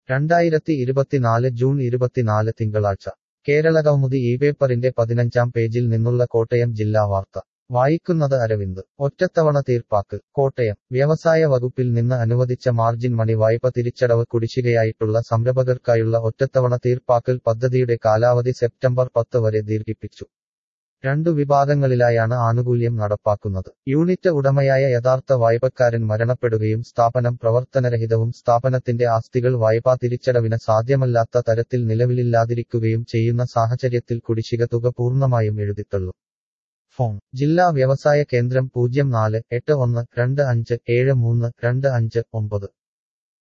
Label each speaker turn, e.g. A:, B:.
A: രണ്ടായിരത്തി ഇരുപത്തിനാല് ജൂൺ ഇരുപത്തിനാല് തിങ്കളാഴ്ച കേരളകൗമുദി ഈ പേപ്പറിന്റെ പതിനഞ്ചാം പേജിൽ നിന്നുള്ള കോട്ടയം ജില്ലാ വാർത്ത വായിക്കുന്നത് അരവിന്ദ് ഒറ്റത്തവണ തീർപ്പാക്ക് കോട്ടയം വ്യവസായ വകുപ്പിൽ നിന്ന് അനുവദിച്ച മാർജിൻ മണി വായ്പ തിരിച്ചടവ് കുടിശ്ശികയായിട്ടുള്ള സംരംഭകർക്കായുള്ള ഒറ്റത്തവണ തീർപ്പാക്കൽ പദ്ധതിയുടെ കാലാവധി സെപ്റ്റംബർ പത്ത് വരെ ദീർഘിപ്പിച്ചു രണ്ടു വിഭാഗങ്ങളിലായാണ് ആനുകൂല്യം നടപ്പാക്കുന്നത് യൂണിറ്റ് ഉടമയായ യഥാർത്ഥ വായ്പക്കാരൻ മരണപ്പെടുകയും സ്ഥാപനം പ്രവർത്തനരഹിതവും സ്ഥാപനത്തിന്റെ ആസ്തികൾ വായ്പാ തിരിച്ചടവിന് സാധ്യമല്ലാത്ത തരത്തിൽ നിലവിലില്ലാതിരിക്കുകയും ചെയ്യുന്ന സാഹചര്യത്തിൽ കുടിശ്ശിക തുക പൂർണ്ണമായും എഴുതിത്തള്ളും ഫോൺ ജില്ലാ വ്യവസായ കേന്ദ്രം പൂജ്യം നാല് എട്ട് ഒന്ന് രണ്ട് അഞ്ച് ഏഴ് മൂന്ന് രണ്ട് അഞ്ച് ഒമ്പത്